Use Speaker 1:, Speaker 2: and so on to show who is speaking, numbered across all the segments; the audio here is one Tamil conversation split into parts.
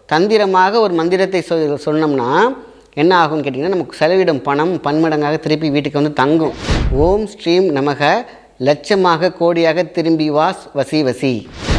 Speaker 1: தந்திரமாக ஒரு மந்திரத்தை சொ சொன்னோம்னா என்ன ஆகும்னு கேட்டிங்கன்னா நமக்கு செலவிடும் பணம் பன்மடங்காக திருப்பி வீட்டுக்கு வந்து தங்கும் ஓம் ஸ்ரீம் நமக லட்சமாக கோடியாக திரும்பி வாஸ் வசி வசி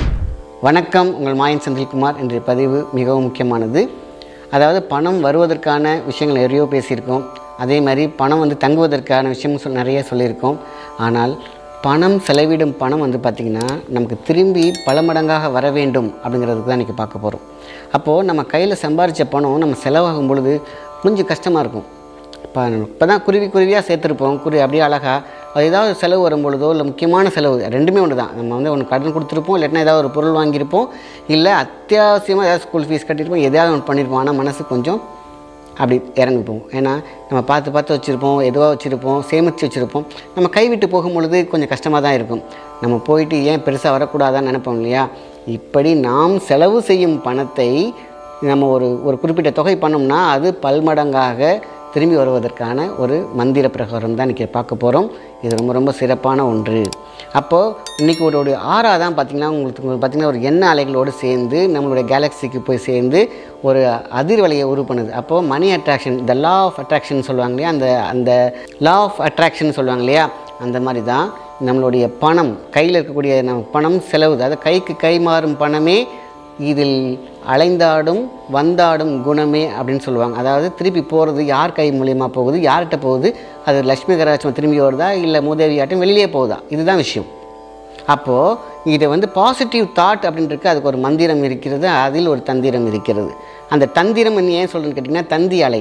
Speaker 1: வணக்கம் உங்கள் மாயன் செந்தில்குமார் என்ற பதிவு மிகவும் முக்கியமானது அதாவது பணம் வருவதற்கான விஷயங்கள் நிறைய பேசியிருக்கோம் அதே மாதிரி பணம் வந்து தங்குவதற்கான விஷயம் சொல் நிறைய சொல்லியிருக்கோம் ஆனால் பணம் செலவிடும் பணம் வந்து பார்த்திங்கன்னா நமக்கு திரும்பி பல மடங்காக வர வேண்டும் அப்படிங்கிறதுக்கு தான் இன்றைக்கி பார்க்க போகிறோம் அப்போது நம்ம கையில் சம்பாரித்த பணம் நம்ம செலவாகும் பொழுது கொஞ்சம் கஷ்டமாக இருக்கும் இப்போ இப்போ தான் குருவி குருவியாக சேர்த்துருப்போம் குருவி அப்படியே அழகாக அது ஏதாவது செலவு வரும் பொழுதோ இல்லை முக்கியமான செலவு ரெண்டுமே ஒன்று தான் நம்ம வந்து ஒன்று கடன் கொடுத்துருப்போம் இல்லாட்டினா ஏதாவது ஒரு பொருள் வாங்கியிருப்போம் இல்லை அத்தியாவசியமாக ஏதாவது ஸ்கூல் ஃபீஸ் கட்டியிருப்போம் எதையாவது ஒன்று பண்ணியிருப்போம் ஆனால் மனசு கொஞ்சம் அப்படி இறங்கி போகும் ஏன்னா நம்ம பார்த்து பார்த்து வச்சுருப்போம் எதுவாக வச்சுருப்போம் சேமித்து வச்சுருப்போம் நம்ம கைவிட்டு போகும் பொழுது கொஞ்சம் கஷ்டமாக தான் இருக்கும் நம்ம போயிட்டு ஏன் பெருசாக வரக்கூடாதான்னு நினைப்போம் இல்லையா இப்படி நாம் செலவு செய்யும் பணத்தை நம்ம ஒரு ஒரு குறிப்பிட்ட தொகை பண்ணோம்னா அது பல்மடங்காக திரும்பி வருவதற்கான ஒரு மந்திர பிரகாரம் தான் இன்றைக்கி பார்க்க போகிறோம் இது ரொம்ப ரொம்ப சிறப்பான ஒன்று அப்போது இன்றைக்கி ஒரு ஒரு ஆறா தான் பார்த்திங்கன்னா உங்களுக்கு உங்களுக்கு பார்த்திங்கன்னா ஒரு எண்ணெய் அலைகளோடு சேர்ந்து நம்மளுடைய கேலக்ஸிக்கு போய் சேர்ந்து ஒரு அதிர்வலையை உரு பண்ணுது அப்போது money attraction the law of attraction சொல்லுவாங்க இல்லையா அந்த அந்த லா ஆஃப் அட்ராக்ஷன் சொல்லுவாங்க இல்லையா அந்த மாதிரி தான் நம்மளுடைய பணம் கையில் இருக்கக்கூடிய நம்ம பணம் செலவு அதாவது கைக்கு கை மாறும் பணமே இதில் அலைந்தாடும் வந்தாடும் குணமே அப்படின்னு சொல்லுவாங்க அதாவது திருப்பி போகிறது யார் கை மூலியமாக போகுது யார்கிட்ட போகுது அது லக்ஷ்மி கராட்சம் திரும்பி வருதா இல்லை மூதேவியாட்டம் வெளியே போகுதா இதுதான் விஷயம் அப்போது இதை வந்து பாசிட்டிவ் தாட் அப்படின்றது அதுக்கு ஒரு மந்திரம் இருக்கிறது அதில் ஒரு தந்திரம் இருக்கிறது அந்த தந்திரம் ஏன் சொல்கிறேன்னு கேட்டிங்கன்னா தந்தி அலை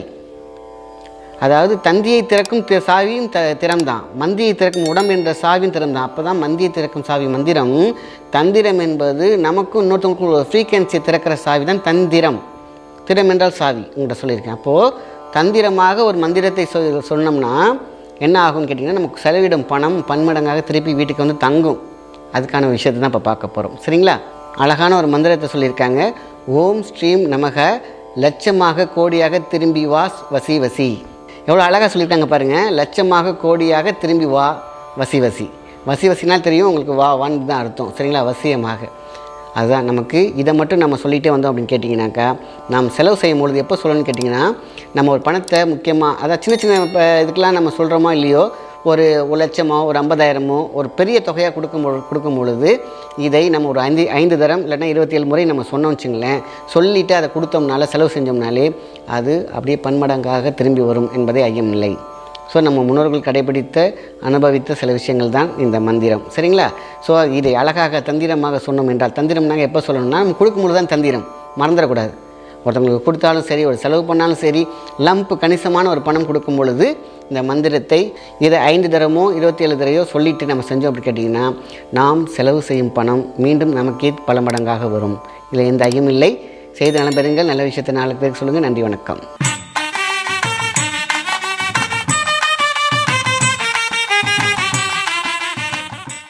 Speaker 1: அதாவது தந்தியை திறக்கும் தி- சாவியும் த திறம்தான் மந்தியை திறக்கும் உடம்பு என்ற சாவியும் திறம்தான் அப்போ தான் மந்தியை திறக்கும் சாவி மந்திரம் தந்திரம் என்பது நமக்கும் இன்னொருத்தவங்களுக்கும் ஒரு ஃப்ரீக்வன்சியை திறக்கிற சாவி தான் தந்திரம் திறம் என்றால் சாவி உங்கள்கிட்ட சொல்லியிருக்கேன் அப்போது தந்திரமாக ஒரு மந்திரத்தை சொ சொன்னோம்னா என்ன ஆகும்னு கேட்டிங்கன்னா நமக்கு செலவிடும் பணம் பன்மடங்காக திருப்பி வீட்டுக்கு வந்து தங்கும் அதுக்கான விஷயத்தை தான் இப்போ பார்க்க போகிறோம் சரிங்களா அழகான ஒரு மந்திரத்தை சொல்லியிருக்காங்க ஓம் ஸ்ரீம் நமக லட்சமாக கோடியாக திரும்பி வாஸ் வசி வசி எவ்வளோ அழகாக சொல்லியிருக்காங்க பாருங்கள் லட்சமாக கோடியாக திரும்பி வா வசி வசி வசி வசினால் தெரியும் உங்களுக்கு வா வான்னு தான் அர்த்தம் சரிங்களா வசியமாக அதுதான் நமக்கு இதை மட்டும் நம்ம சொல்லிகிட்டே வந்தோம் அப்படின்னு கேட்டிங்கனாக்கா நாம் செலவு செய்யும் பொழுது எப்போ சொல்லணும்னு கேட்டிங்கன்னா நம்ம ஒரு பணத்தை முக்கியமாக அதாவது சின்ன சின்ன இப்போ இதுக்கெலாம் நம்ம சொல்கிறோமோ இல்லையோ ஒரு ஒரு லட்சமோ ஒரு ஐம்பதாயிரமோ ஒரு பெரிய தொகையாக கொடுக்கும் பொழு கொடுக்கும் பொழுது இதை நம்ம ஒரு ஐந்து ஐந்து தரம் இல்லைன்னா இருபத்தி ஏழு முறை நம்ம சொன்னோம் வச்சுங்களேன் சொல்லிவிட்டு அதை கொடுத்தோம்னால செலவு செஞ்சோம்னாலே அது அப்படியே பன்மடங்காக திரும்பி வரும் என்பதே ஐயமில்லை ஸோ நம்ம முன்னோர்கள் கடைபிடித்த அனுபவித்த சில விஷயங்கள் தான் இந்த மந்திரம் சரிங்களா ஸோ இதை அழகாக தந்திரமாக சொன்னோம் என்றால் தந்திரம்னாங்க எப்போ சொல்லணும்னா நம்ம கொடுக்கும்பொழுது தான் தந்திரம் மறந்துடக்கூடாது ஒருத்தவங்களுக்கு கொடுத்தாலும் சரி ஒரு செலவு பண்ணாலும் சரி லம்ப் கணிசமான ஒரு பணம் கொடுக்கும் பொழுது இந்த மந்திரத்தை இதை ஐந்து தரமோ இருபத்தி ஏழு தரையோ சொல்லிட்டு நம்ம செஞ்சோம் அப்படி கேட்டிங்கன்னா நாம் செலவு செய்யும் பணம் மீண்டும் நமக்கே பல மடங்காக வரும் இதில் எந்த ஐயம் இல்லை செய்து நலம் பெறுங்கள் நல்ல விஷயத்தை நாலு பேருக்கு சொல்லுங்கள் நன்றி வணக்கம்